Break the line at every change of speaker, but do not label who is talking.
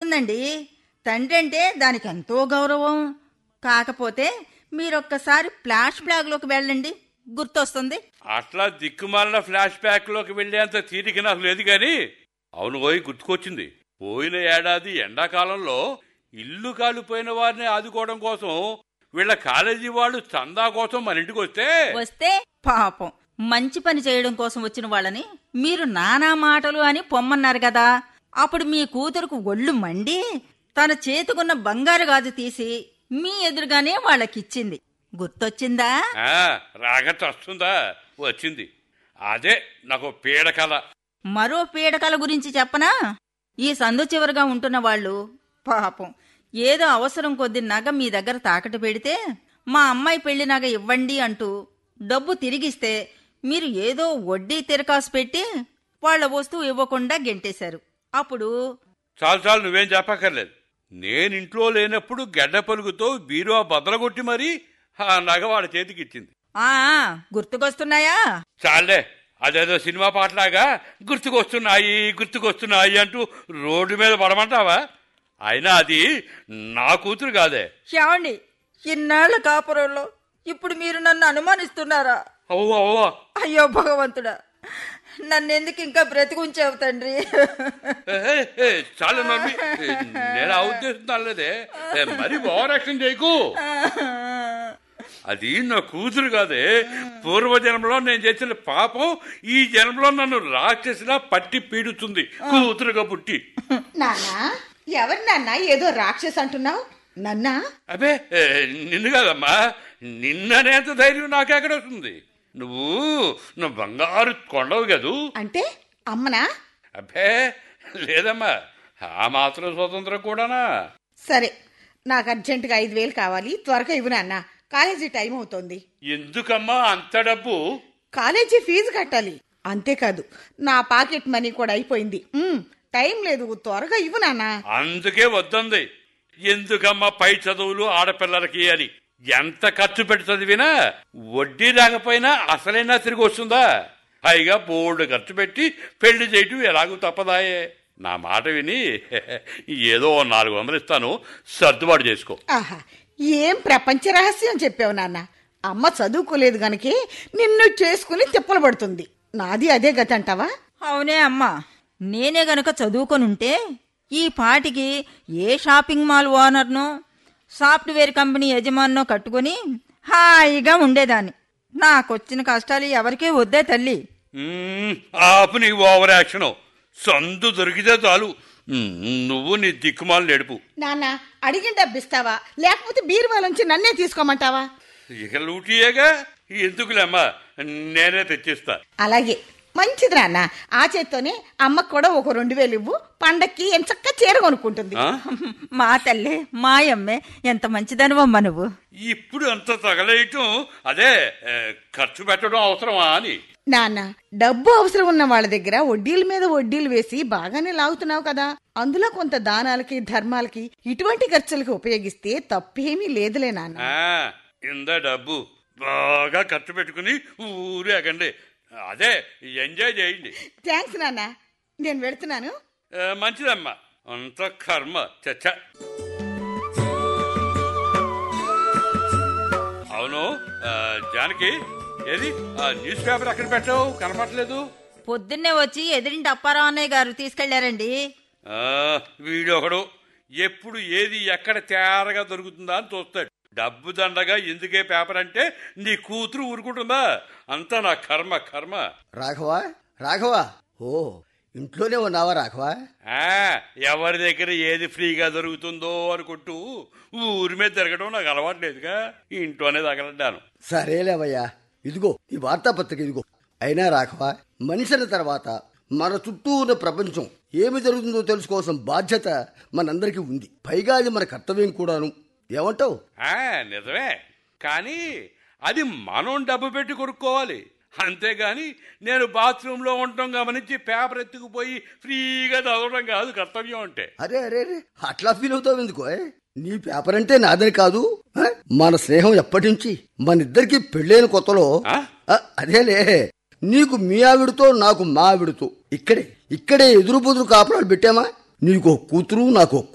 వస్తుందండి తండ్రి అంటే దానికి ఎంతో గౌరవం కాకపోతే మీరొక్కసారి ఫ్లాష్ బ్లాగ్లోకి వెళ్ళండి గుర్తొస్తుంది
అట్లా దిక్కుమాలిన ఫ్లాష్ బ్యాక్ లోకి వెళ్లేంత తీరిక నాకు లేదు గాని అవును పోయి గుర్తుకొచ్చింది పోయిన ఏడాది ఎండాకాలంలో ఇల్లు కాలిపోయిన వారిని ఆదుకోవడం కోసం వీళ్ళ కాలేజీ వాళ్ళు చందా కోసం మన ఇంటికి వస్తే
వస్తే పాపం మంచి పని చేయడం కోసం వచ్చిన వాళ్ళని మీరు నానా మాటలు అని పొమ్మన్నారు కదా అప్పుడు మీ కూతురుకు ఒళ్ళు మండి తన చేతుకున్న బంగారు గాజు తీసి మీ ఎదురుగానే వాళ్ళకిచ్చింది గుర్తొచ్చిందా
ఆ, రాగత వస్తుందా వచ్చింది అదే నాకు పీడకల
మరో పీడకల గురించి చెప్పనా ఈ సందు చివరగా ఉంటున్న వాళ్ళు పాపం ఏదో అవసరం కొద్ది నగ మీ దగ్గర తాకట్టు పెడితే మా అమ్మాయి పెళ్లి నగ ఇవ్వండి అంటూ డబ్బు తిరిగిస్తే మీరు ఏదో వడ్డీ తిరకాసు పెట్టి వాళ్ళ వస్తువు ఇవ్వకుండా గెంటేశారు అప్పుడు
చాలు చాలు నువ్వేం చెప్పక్కర్లేదు నేను ఇంట్లో లేనప్పుడు గడ్డ పలుగుతో బీరువా బద్దలగొట్టి మరీ ఆ నగ వాళ్ళ చేతికి ఇచ్చింది
ఆ గుర్తుకొస్తున్నాయా
చాలే అదేదో సినిమా పాటలాగా గుర్తుకొస్తున్నాయి గుర్తుకొస్తున్నాయి అంటూ రోడ్డు మీద పడమంటావా అయినా అది నా కూతురు కాదే
ఏమండి ఇన్నాళ్ల కాపురంలో ఇప్పుడు మీరు నన్ను అనుమానిస్తున్నారా
అవ్వ అవ్వ
అయ్యో భగవంతుడా నన్నెందుకు ఇంకా బ్రతికుంచావు తండ్రి
ఏ, ఏ, చాలు మమ్మీ నేను ఆ ఉద్దేశం తనలేదే ఏ, మరి ఓవర్ యాక్షన్ చేయకు అది నా కూతురు కాదే పూర్వ జన్మలో నేను చేసిన పాపం ఈ జన్మలో నన్ను రాక్షసిలా పట్టి పీడుతుంది కూతురుగా పుట్టి
నాన్నా ఎవరు నాన్న ఏదో రాక్షస్ అంటున్నావు నన్నా
అబే ఏ, నిన్ను కాదమ్మా నిన్ననేంత ధైర్యం నాకెక్కడ వస్తుంది నువ్వు నువ్వు బంగారు కొండవు కదూ
అంటే అమ్మనా
అబ్బే లేదమ్మా ఆ మాత్రం స్వతంత్రం కూడానా
సరే నాకు అర్జెంటుగా ఐదు వేలు కావాలి త్వరగా ఇవ్వు నాన్న కాలేజీ టైం అవుతోంది
ఎందుకమ్మా అంత డబ్బు
కాలేజీ ఫీజు కట్టాలి అంతేకాదు నా పాకెట్ మనీ కూడా అయిపోయింది ఉమ్, టైం లేదు త్వరగా ఇవ్వు నాన్న
అందుకే వద్దంది ఎందుకమ్మా పై చదువులు ఆడపిల్లలకి అని ఎంత ఖర్చు పెట్టి చదివినా వడ్డీ రాకపోయినా అసలైనా తిరిగి వస్తుందా పైగా బోర్డు ఖర్చు పెట్టి పెళ్లి చేయటం ఎలాగూ తప్పదాయే నా మాట విని ఏదో ఓ నాలుగు వందలు ఇస్తాను సర్దుబాటు చేసుకో
ఆహా ఏం ప్రపంచ రహస్యం చెప్పావు నాన్న అమ్మ చదువుకోలేదు గనకే నిన్ను చేసుకుని తిప్పలు పడుతుంది నాది అదే గతి అంటావా
అవునే అమ్మా నేనే గనుక చదువుకొనుంటే ఈ పాటికి ఏ షాపింగ్ మాల్ ఓనర్నో సాఫ్ట్వేర్ కంపెనీ యజమానో కట్టుకుని హాయిగా ఉండేదాన్ని నాకొచ్చిన కష్టాలు ఎవరికే వద్దే తల్లి
మ్మ్, ఆపు నీ ఓవర్ యాక్షన్ సందు దొరికితే చాలు మ్మ్, నువ్వు నీ దిక్కుమాలు నడుపు
నాన్న అడిగిన డబ్బిస్తావా లేకపోతే బీరువాలోంచి నన్నే తీసుకోమంటావా
ఇక లూటియేగా ఎందుకులేమ్మా నేనే తెచ్చిస్తా
అలాగే మంచిది నాన్న ఆ చేత్తోనే అమ్మకు కూడా ఒక రెండు వేలు ఇవ్వు పండక్కి ఎంచక్క చీర కొనుక్కుంటుంది
ఆ?
మా తల్లి మాయమ్మే ఎంత మంచిదనివమ్మా నువ్వు
ఇప్పుడు అంత తగలేయటం అదే ఏ, ఖర్చు పెట్టడం అవసరమా అని
నాన్న డబ్బు అవసరం ఉన్న వాళ్ళ దగ్గర వడ్డీల మీద వడ్డీలు వేసి బాగానే లాగుతున్నావు కదా అందులో కొంత దానాలకి ధర్మాలకి ఇటువంటి ఖర్చులకి ఉపయోగిస్తే తప్పేమీ లేదులే నాన్న
ఆ, ఇందా డబ్బు బాగా ఖర్చు పెట్టుకుని ఊరేగండి అదే ఎంజాయ్ చేయండి
థ్యాంక్స్ నాన్న నేను వెళ్తున్నాను
ఏ, మంచిదమ్మా అంత కర్మ చచ్చ అవును ఆ, జానకి ఏది ఆ న్యూస్ పేపర్ అక్కడ పెట్టావు కనపట్లేదు
పొద్దున్నే వచ్చి ఎదిరింటి అప్పారావు అన్నయ్య గారు తీసుకెళ్లారండి
ఆ, వీడొకడు ఎప్పుడు ఏది ఎక్కడ తేరగా దొరుకుతుందా అని చూస్తాడు డబ్బు దండగా ఎందుకే పేపర్ అంటే నీ కూతురు ఊరుకుంటుందా అంతా నా కర్మ కర్మ
రాఘవా రాఘవా ఓ ఇంట్లోనే ఉన్నావా రాఘవా
ఆ, ఎవరి దగ్గర ఏది ఫ్రీగా దొరుకుతుందో అనుకుంటూ ఊరి మీద తిరగడం నాకు అలవాట్లేదుగా ఇంట్లోనే తగలడ్డాను
సరేలేవయ్యా ఇదిగో ఈ వార్తాపత్రిక ఇదిగో అయినా రాఘవా మనిషిన తర్వాత మన చుట్టూ ఉన్న ప్రపంచం ఏమి జరుగుతుందో తెలుసుకోవాల్సిన బాధ్యత మనందరికీ ఉంది పైగా అది మన కర్తవ్యం కూడాను ఏమంటావు
ఆ, నిజమే కానీ అది మనం డబ్బు పెట్టి కొనుక్కోవాలి అంతేగాని నేను బాత్రూంలో ఉండటం గమనించి పేపర్ ఎత్తుకుపోయి ఫ్రీగా చదవడం కాదు కర్తవ్యం అంటే
అరే అరే అరే అట్లా ఫీల్ అవుతావు ఎందుకో ఏ? నీ పేపర్ అంటే నాదని కాదు ఆ? మన స్నేహం ఎప్పటి నుంచి మన ఇద్దరికి పెళ్ళైన కొత్తలో
ఆ?
ఆ, అదేలే నీకు మీ ఆవిడతో నాకు మా ఆవిడతో ఇక్కడే ఇక్కడే ఎదురు బుదురు కాపురాలు పెట్టామా నీకు ఒక కూతురు నాకు ఒక